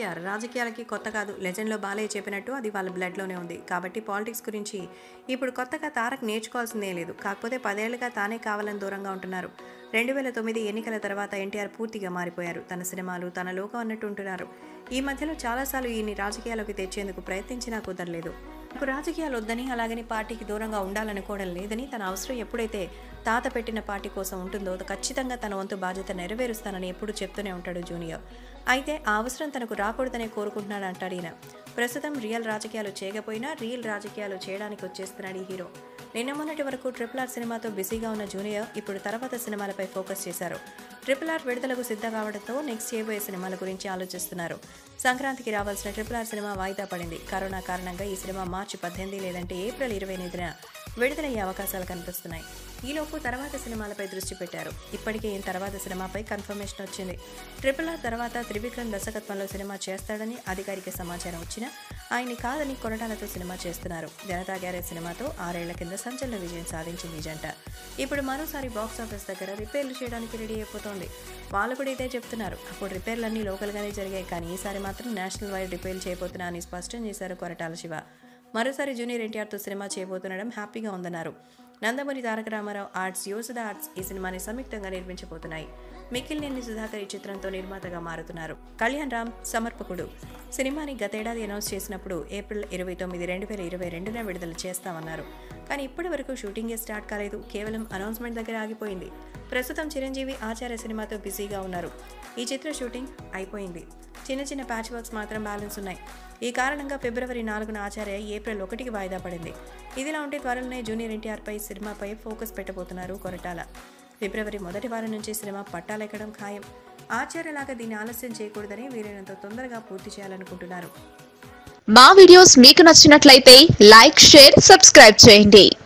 ఎన్టీఆర్ రాజకీయాలకి కొత్త కాదు లెజెండ్లో బాలయ్య చెప్పినట్టు అది వాళ్ళ బ్లడ్లోనే ఉంది కాబట్టి పాలిటిక్స్ గురించి ఇప్పుడు కొత్తగా తారక్ నేర్చుకోవాల్సిందే లేదు కాకపోతే పదేళ్లుగా తానే కావాలని దూరంగా ఉంటున్నారు రెండు వేల తొమ్మిది ఎన్నికల తర్వాత ఎన్టీఆర్ పూర్తిగా మారిపోయారు తన సినిమాలు తన లోకం అన్నట్టు ఉంటున్నారు ఈ మధ్యలో చాలాసార్లు ఈయన్ని రాజకీయాల్లోకి తెచ్చేందుకు ప్రయత్నించినా కుదరలేదు నాకు రాజకీయాలు వద్దని అలాగని పార్టీకి దూరంగా ఉండాలనుకోవడం లేదని తన అవసరం ఎప్పుడైతే తాత పెట్టిన పార్టీ కోసం ఉంటుందో ఖచ్చితంగా తన వంతు బాధ్యత నెరవేరుస్తానని ఎప్పుడు చెప్తూనే ఉంటాడు జూనియర్ అయితే ఆ అవసరం తనకు రాకూడదనే కోరుకుంటున్నాడు అంటాడు ఈయన ప్రస్తుతం రియల్ రాజకీయాలు చేయకపోయినా రియల్ రాజకీయాలు చేయడానికి వచ్చేస్తున్నాడు ఈ హీరో నిన్న మొన్నటి వరకు ట్రిపుల్ ఆర్ సినిమాతో బిజీగా ఉన్న జూనియర్ ఇప్పుడు తర్వాత సినిమాలపై ఫోకస్ చేశారు ట్రిపుల్ ఆర్ విడుదలకు సిద్ధం కావడంతో నెక్స్ట్ చేయబోయే సినిమాల గురించి ఆలోచిస్తున్నారు సంక్రాంతికి రావాల్సిన ట్రిపుల్ ఆర్ సినిమా వాయిదా పడింది కరోనా కారణంగా ఈ సినిమా మార్చి పద్దెనిమిది లేదంటే ఏప్రిల్ ఇరవై ఎనిమిదిన విడుదలయ్యే అవకాశాలు కనిపిస్తున్నాయి ఈలోపు తర్వాత సినిమాలపై దృష్టి పెట్టారు ఇప్పటికే ఈ తర్వాత సినిమాపై కన్ఫర్మేషన్ వచ్చింది ట్రిపుల్ ఆర్ తర్వాత త్రివిక్రమ్ దర్శకత్వంలో సినిమా చేస్తాడని అధికారిక సమాచారం వచ్చినా ఆయన్ని కాదని కొనటాలతో సినిమా చేస్తున్నారు జనతా గ్యారేజ్ సినిమాతో ఆరేళ్ల కింద సంచలన విజయం సాధించింది ఈ జంట ఇప్పుడు మరోసారి బాక్స్ ఆఫీస్ దగ్గర రిపేర్లు చేయడానికి రెడీ అయిపోతోంది వాళ్ళు కూడా ఇదే చెప్తున్నారు అప్పుడు రిపేర్లన్నీ లోకల్గానే జరిగాయి కానీ ఈసారి మాత్రం నేషనల్ వైడ్ రిపేర్లు చేయబోతున్నా అని స్పష్టం చేశారు కొరటాల శివ మరోసారి జూనియర్ ఎన్టీఆర్తో సినిమా చేయబోతుండడం హ్యాపీగా ఉందన్నారు నందమూరి తారక రామారావు ఆర్ట్స్ యోసుద ఆర్ట్స్ ఈ సినిమాని సంయుక్తంగా నిర్మించబోతున్నాయి మిక్కిలినేని సుధాకర్ ఈ చిత్రంతో నిర్మాతగా మారుతున్నారు కళ్యాణ్ రామ్ సమర్పకుడు సినిమాని గతేడాది అనౌన్స్ చేసినప్పుడు ఏప్రిల్ ఇరవై తొమ్మిది రెండు వేల ఇరవై రెండున విడుదల చేస్తామన్నారు కానీ ఇప్పటి వరకు షూటింగే స్టార్ట్ కాలేదు కేవలం అనౌన్స్మెంట్ దగ్గర ఆగిపోయింది ప్రస్తుతం చిరంజీవి ఆచార్య సినిమాతో బిజీగా ఉన్నారు ఈ చిత్ర షూటింగ్ అయిపోయింది చిన్న చిన్న ప్యాచ్ వర్క్స్ మాత్రం బ్యాలెన్స్ ఉన్నాయి ఈ కారణంగా ఫిబ్రవరి నాలుగున ఆచార్య ఏప్రిల్ ఒకటికి వాయిదా పడింది ఇదిలా ఉంటే త్వరలోనే జూనియర్ ఎన్టీఆర్పై సినిమాపై ఫోకస్ పెట్టబోతున్నారు కొరటాల ఫిబ్రవరి మొదటి వారం నుంచి సినిమా పట్టాలెక్కడం ఖాయం ఆచార్యలాగా దీన్ని ఆలస్యం చేయకూడదని వీలైనంత తొందరగా పూర్తి చేయాలనుకుంటున్నారు మా వీడియోస్ మీకు నచ్చినట్లయితే లైక్ షేర్ సబ్స్క్రైబ్ చేయండి